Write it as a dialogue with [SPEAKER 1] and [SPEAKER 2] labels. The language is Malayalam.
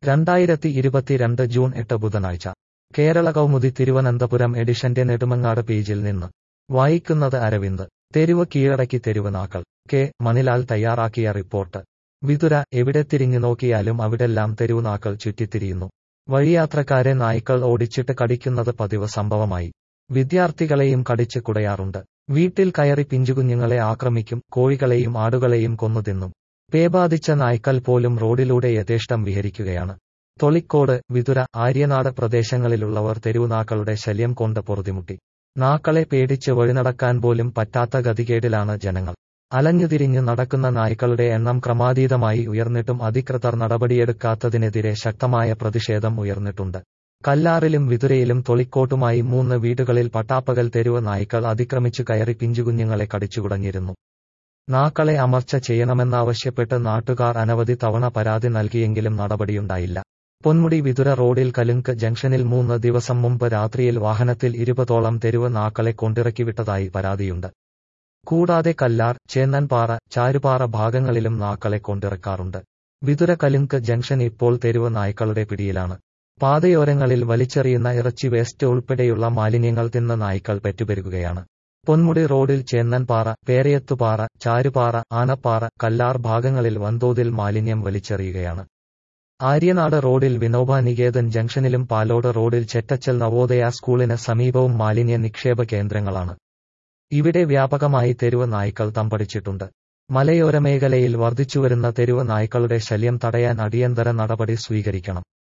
[SPEAKER 1] രണ്ടായിരത്തി ഇരുപത്തിരണ്ട് ജൂൺ എട്ട് ബുധനാഴ്ച കേരള കൗമുദി തിരുവനന്തപുരം എഡിഷന്റെ നെടുമങ്ങാട് പേജിൽ നിന്ന് വായിക്കുന്നത് അരവിന്ദ് തെരുവ് കീഴടക്കി തെരുവ് നാക്കൾ കെ മണിലാൽ തയ്യാറാക്കിയ റിപ്പോർട്ട് വിതുര എവിടെ തിരിഞ്ഞു നോക്കിയാലും അവിടെല്ലാം തെരുവ് നാക്കൾ ചുറ്റിത്തിരിയുന്നു വഴിയാത്രക്കാരെ നായ്ക്കൾ ഓടിച്ചിട്ട് കടിക്കുന്നത് പതിവ് സംഭവമായി വിദ്യാർത്ഥികളെയും കടിച്ച് കുടയാറുണ്ട് വീട്ടിൽ കയറി പിഞ്ചുകുഞ്ഞുങ്ങളെ ആക്രമിക്കും കോഴികളെയും ആടുകളെയും കൊന്നു തിന്നും പേബാധിച്ച നായ്ക്കൾ പോലും റോഡിലൂടെ യഥേഷ്ടം വിഹരിക്കുകയാണ് തൊളിക്കോട് വിതുര ആര്യനാട് പ്രദേശങ്ങളിലുള്ളവർ തെരുവുനാക്കളുടെ ശല്യം കൊണ്ട് പൊറുതിമുട്ടി നാക്കളെ പേടിച്ച് വഴിനടക്കാൻ പോലും പറ്റാത്ത ഗതികേടിലാണ് ജനങ്ങൾ അലഞ്ഞുതിരിഞ്ഞു നടക്കുന്ന നായ്ക്കളുടെ എണ്ണം ക്രമാതീതമായി ഉയർന്നിട്ടും അധികൃതർ നടപടിയെടുക്കാത്തതിനെതിരെ ശക്തമായ പ്രതിഷേധം ഉയർന്നിട്ടുണ്ട് കല്ലാറിലും വിതുരയിലും തൊളിക്കോട്ടുമായി മൂന്ന് വീടുകളിൽ പട്ടാപ്പകൽ തെരുവ് നായ്ക്കൾ അതിക്രമിച്ചു കയറി പിഞ്ചുകുഞ്ഞുങ്ങളെ കടിച്ചുകുടഞ്ഞിരുന്നു നാക്കളെ അമർച്ച ചെയ്യണമെന്നാവശ്യപ്പെട്ട് നാട്ടുകാർ അനവധി തവണ പരാതി നൽകിയെങ്കിലും നടപടിയുണ്ടായില്ല പൊന്മുടി വിതുര റോഡിൽ കലുങ്ക് ജംഗ്ഷനിൽ മൂന്ന് ദിവസം മുമ്പ് രാത്രിയിൽ വാഹനത്തിൽ ഇരുപതോളം തെരുവ് നാക്കളെ കൊണ്ടിറക്കിവിട്ടതായി പരാതിയുണ്ട് കൂടാതെ കല്ലാർ ചേന്നൻപാറ ചാരുപാറ ഭാഗങ്ങളിലും നാക്കളെ കൊണ്ടിറക്കാറുണ്ട് വിതുര കലുങ്ക് ജംഗ്ഷൻ ഇപ്പോൾ തെരുവ് നായ്ക്കളുടെ പിടിയിലാണ് പാതയോരങ്ങളിൽ വലിച്ചെറിയുന്ന ഇറച്ചി വേസ്റ്റ് ഉൾപ്പെടെയുള്ള മാലിന്യങ്ങൾ തിന്ന് നായ്ക്കൾ പെറ്റുപെരുകുകയാണ് പൊന്മുടി റോഡിൽ ചേന്നൻപാറ പേരയത്തുപാറ ചാരുപാറ ആനപ്പാറ കല്ലാർ ഭാഗങ്ങളിൽ വൻതോതിൽ മാലിന്യം വലിച്ചെറിയുകയാണ് ആര്യനാട് റോഡിൽ വിനോബ നികേതൻ ജംഗ്ഷനിലും പാലോട് റോഡിൽ ചെറ്റച്ചൽ നവോദയ സ്കൂളിന് സമീപവും മാലിന്യ നിക്ഷേപ കേന്ദ്രങ്ങളാണ് ഇവിടെ വ്യാപകമായി തെരുവ് നായ്ക്കൾ തമ്പടിച്ചിട്ടുണ്ട് മലയോര മേഖലയിൽ വർദ്ധിച്ചുവരുന്ന തെരുവ് നായ്ക്കളുടെ ശല്യം തടയാൻ അടിയന്തര നടപടി സ്വീകരിക്കണം